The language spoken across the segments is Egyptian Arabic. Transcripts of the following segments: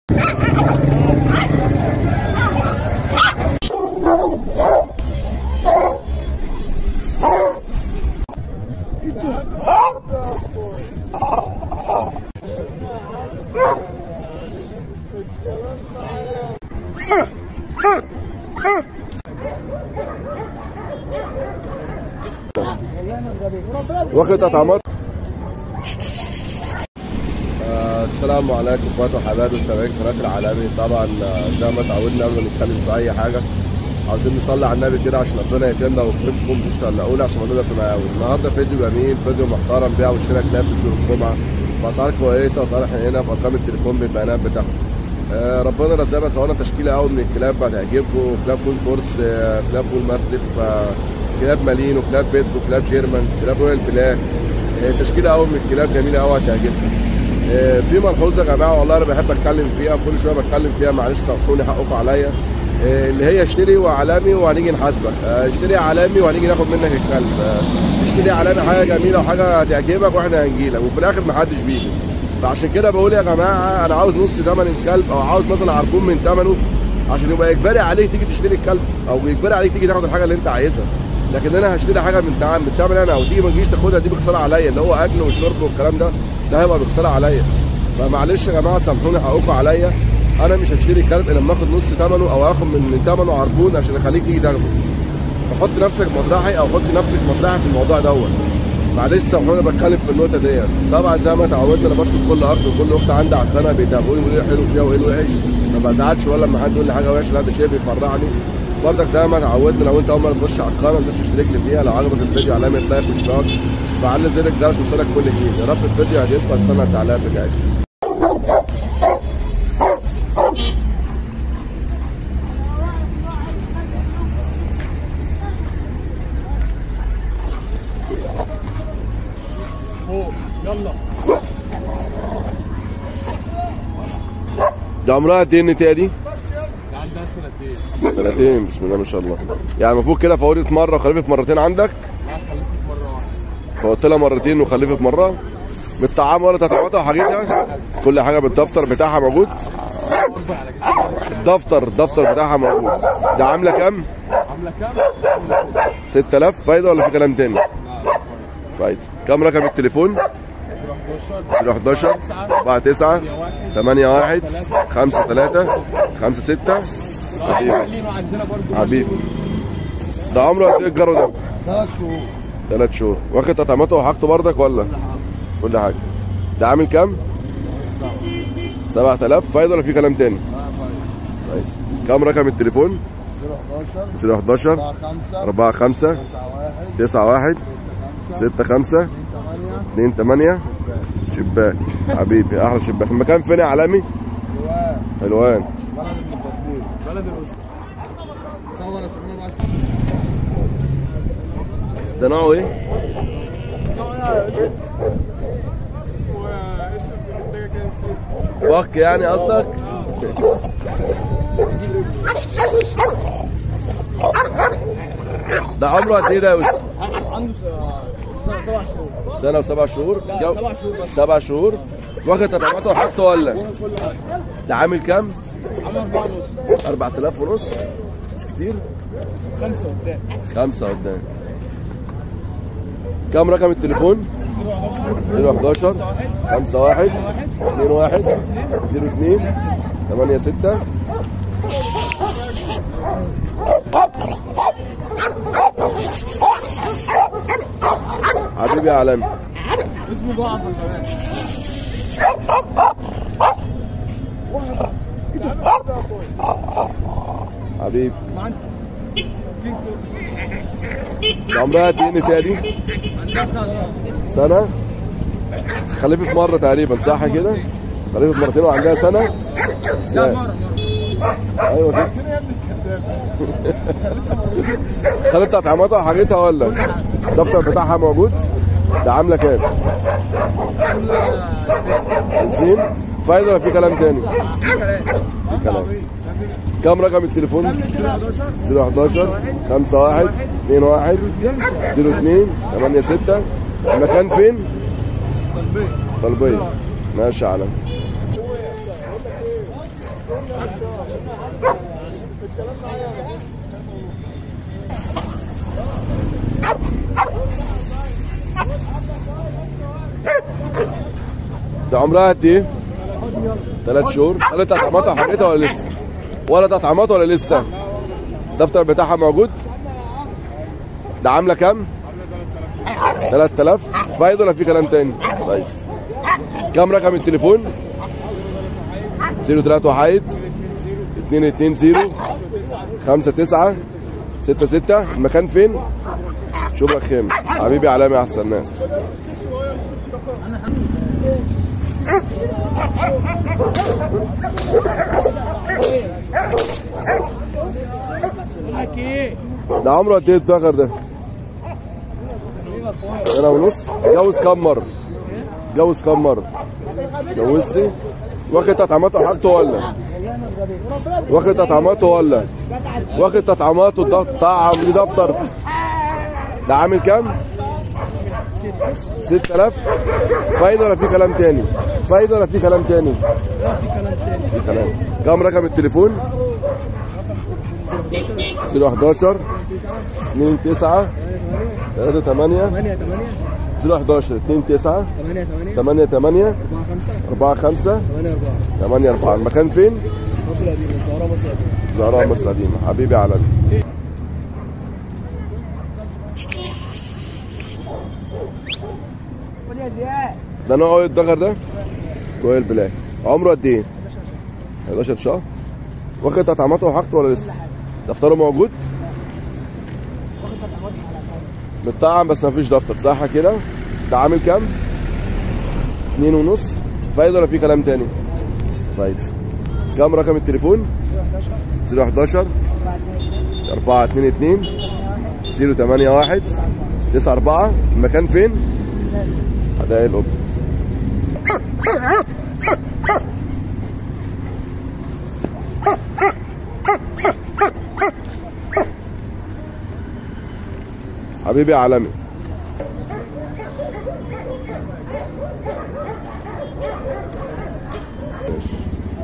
واخد اطعمات آه، السلام عليكم اخواتي وحبايبي متابعين قناه العالمي طبعا آه، زي ما اتعودنا قبل ما نتكلم في اي حاجه عاوزين نصلي على النبي كده عشان ربنا يكرمنا ويكرمكم مش تقلقونا عشان الموضوع ده في مقاول النهارده فيديو جميل فيديو محترم بيع وشراء كلاب في سوق الجمعه باسعار كويسه واسعار حنينه بارقام التليفون بالبيانات بتاعهم آه، ربنا رزقنا سوانا تشكيله قوي من الكلاب هتعجبكم كلاب كول كورس آه، كلاب كول ماستيف آه، كلاب مالين وكلاب بيت وكلاب جيرمان كلاب رويال بلاك آه، تشكيله قوي من الكلاب جميله قوي هتعجبكم آه، في ملحوظه يا جماعه والله انا بحب اتكلم فيها كل شويه بتكلم فيها معلش سامحوني حقكم عليا آه، اللي هي اشتري وعلامي وهنيجي نحاسبك آه، اشتري علامي وهنيجي ناخد منك الكلب آه، اشتري علامي حاجه جميله وحاجه هتعجبك واحنا هنجيلك وفي الاخر محدش بيجي فعشان كده بقول يا جماعه انا عاوز نص ثمن الكلب او عاوز مثلا عربون من ثمنه عشان يبقى اجباري عليك تيجي تشتري الكلب او اجباري عليك تيجي تاخد الحاجه اللي انت عايزها لكن انا هشتري حاجه من تعب من ثمن انا او تيجي ما تجيش تاخدها دي بخساره عليا اللي هو اكل وشرب والكلام ده ده هيبقى بخساره عليا فمعلش يا جماعه سامحوني حقكم عليا انا مش هشتري كلب الا لما اخد نص ثمنه او اخد من من ثمنه عربون عشان اخليك تيجي تاخده فحط نفسك مطرحي او حط نفسك مطرحي في الموضوع دوت معلش سامحوني بتكلم في النقطه ديت طبعا زي ما اتعودنا انا بشكر كل اخ وكل اخت عندي على القناه بيتابعوني ويقولوا لي حلو فيها وايه الوحش ما بزعلش ولا لما حد يقول لي حاجه وحشه لا ده شيء بيفرحني برضك زي ما اتعودنا لو انت اول مره تخش على القناه ما تنساش تشترك لي فيها لو عجبك الفيديو علامه لايك واشتراك فعل زر الجرس يوصلك كل جديد يا رب الفيديو يعجبكم استنى التعليقات بتاعتكم فوق يلا ده عمرها قد ايه النتايه دي؟ ده عندها سنتين سنتين بسم الله ما شاء الله يعني المفروض كده فوتت مره وخلفت مرتين عندك لا خليكي مره واحده فقلت لها مرتين وخلفت مره بالطعام ولا تطعيماتها وحاجتها كل حاجه بالدفتر بتاعها موجود اربع على جسمها الدفتر الدفتر بتاعها موجود ده عامله كام؟ عامله كام؟ عامله 6000 فايده ولا في كلام تاني؟ لا لا فايده كام رقم التليفون؟ 11 011 49 81 53 56 حبيبي خلينا عندنا برضو حبيبي ده عمره قد ايه الجرو ده؟ ثلاث شهور ثلاث شهور واخد تطعيماته وحاجته بردك ولا؟ كل حاجه ده عامل كام؟ 7000 فايده ولا في كلام تاني؟ فايده كام رقم التليفون؟ 011 011 4 5 4 5 9 1 9 1 6 5 6 5 2 8 شباك حبيبي احلى شباك المكان فين يا عالمي؟ جواه حلوان بلد المتصلين بلد الوسط صور يا سلمان بس ده نوعه ايه؟ اسمه اسم الانتاج كده نسيت بك يعني قصدك؟ ده عمره قد ايه ده يا يوسف؟ عنده سبع شهور سنة وسبع شهور؟ لا جو- سبع شهور بس سبع شهور واخد تطعيماته وحاجته ولا؟ كل ده عامل كام؟ عمل أربعة ونص 4000 ونص مش كتير؟ خمسة قدام خمسة قدام كام رقم التليفون؟ 011 51 21 02 86 حبيبي يا عالمي اسمه ضعف البنات حبيبي ما انت ده عمرها قد ايه النتايه دي؟ عندها سنة سنة خلفت مرة تقريبا صح كده؟ خلفت مرتين وعندها سنة؟ لا ازاي؟ مرة مرة ايوه كده سنة يا ابني الكذاب خدت تطعيماتها وحاجتها ولا؟ الدفتر بتاعها موجود؟ ده عاملة كام؟ 2000 فايدة ولا في كلام تاني؟ في كلام كام رقم التليفون؟ 011 51 21 02 86 المكان فين؟ طلبية ماشي يا علم ده عمرها قد ايه؟ ثلاث شهور هل تطعيماتها حاجتها ولا لسه؟ ولا تطعيمات ولا لسه؟ الدفتر بتاعها موجود؟ ده عامله كام؟ 3000 فايده ولا في كلام تاني؟ فايده كام رقم التليفون؟ 03 وحيد 220 59 66 المكان فين؟ شبرا خيمة حبيبي علامة أحسن ناس ده عمره قد ايه الدغر ده؟ سنة ونص جوز كام مرة؟ جوز كام مرة؟ جوزتي؟ واخد تطعيماته وحاجته ولا؟ واخد تطعيماته ولا؟ واخد تطعيماته الضغط طعم ليه دفتر ده عامل كام؟ 6000 فايدة ولا في كلام تاني؟ فايدة ولا في كلام تاني؟ في كلام كام رقم التليفون؟ 011 2 9 3 8 8 8 011 2 9 8 8 8 8 4 5 4 5 8 4 8 4 المكان فين؟ مصر القديمة الزهراء مصر القديمة زهراء مصر القديمة حبيبي علم خد يا زياد ده نوع ايه الدغر ده؟ كويل بلاك عمره قد ايه؟ 11 شهر واخد تطعيماته وحاجته ولا لسه؟ دفتره موجود؟ متطعم بس مفيش دفتر صح كده؟ ده عامل كام؟ اتنين ونص فايدة ولا في كلام تاني؟ فايدة كام رقم التليفون؟ 011 422 081 94 المكان فين؟ حدائق القبة حبيبي يا عالمي ماشي.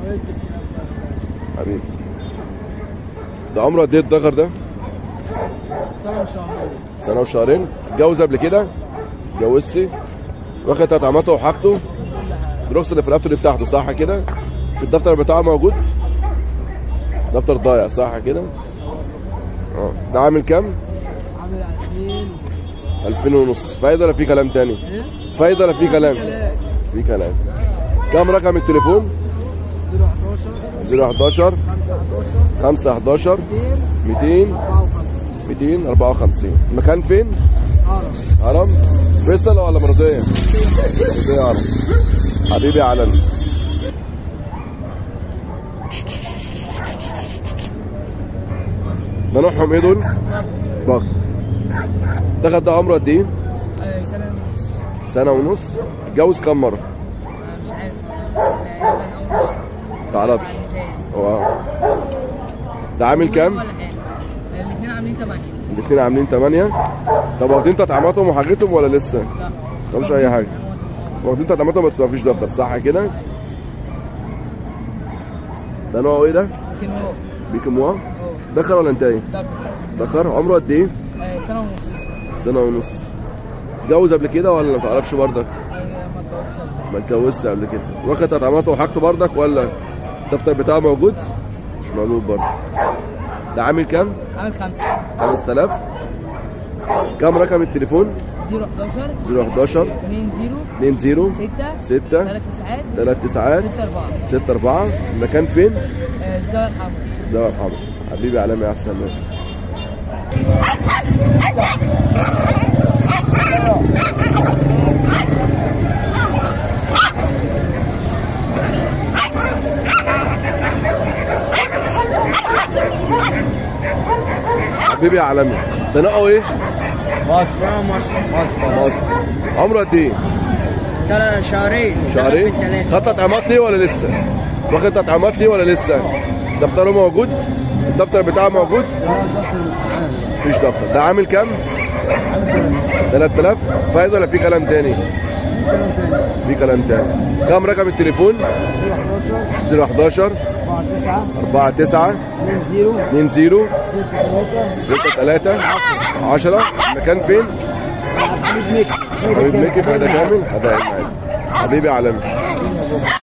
حبيبي ده عمره قد ايه الدغر ده؟ سنة وشهر سنة وشهرين اتجوز قبل كده اتجوزتي واخد تطعيماته وحاجته الرخصة اللي في اللابتوب بتاعته صح كده في الدفتر بتاعه موجود دفتر ضايع صح كده اه ده عامل كام عامل 2000 2000 ونص فايدة ولا في كلام تاني فايدة ولا في كلام في كلام كام رقم التليفون 011 011 511 5 11 200 54 254 المكان فين عرس هرم فيصل ولا مرضية؟ مرضية هرم حبيبي يا علم ده نوعهم ايه دول؟ بق دخل ده عمره قد ايه؟ سنة ونص سنة ونص اتجوز كام مرة؟ مش عارف تقريبا أول مرة متعرفش مرتين. هو ده عامل كام؟ ولا حاجة الاثنين عاملين 8 الاثنين عاملين 8 طب واخدين تطعيماتهم وحاجتهم ولا لسه؟ لا مفيش أي حاجة. واخدين تطعيماتهم بس مفيش دفتر صح كده؟ ده نوعه ايه ده؟ لكن هو بيكموا هو دخل ولا انتهي؟ دكتور ذكر عمره قد ايه؟ آه، سنة ونص سنة ونص اتجوز قبل كده ولا ما تعرفش برضك؟ آه، ما اتجوزش ما اتجوزش قبل كده واخد تطعيماته وحاجته برضك ولا الدفتر بتاعه موجود؟ مش موجود برضه ده عامل كام؟ عامل خمسة 5000 كام رقم التليفون؟ 011 011 2 0 20 6 6 3 9 3 9 6 4 6 4 المكان فين؟ الزاوية الحمراء الزاوية الحمراء حبيبي علامة يا احسن ناس حبيبي يا عالمي ده نوعه ايه؟ مصر مصر مصر مصر عمره قد ايه؟ ثلاث شهرين شهرين دخل في الثلاثة خد تطعيمات ليه ولا لسه؟ واخد تطعيمات ليه ولا لسه؟ دفتره موجود؟ الدفتر بتاعه موجود؟ مفيش دفتر ده عامل كام؟ 3000 فايده ولا في كلام تاني؟ في كلام تاني كم رقم التليفون 011 011 4 9 4 9 2 0 20 6 3 6 3 10 المكان فين؟ حبيب ميكي حبيب ميكي في هذا كامل هذا المعز حبيبي عالمي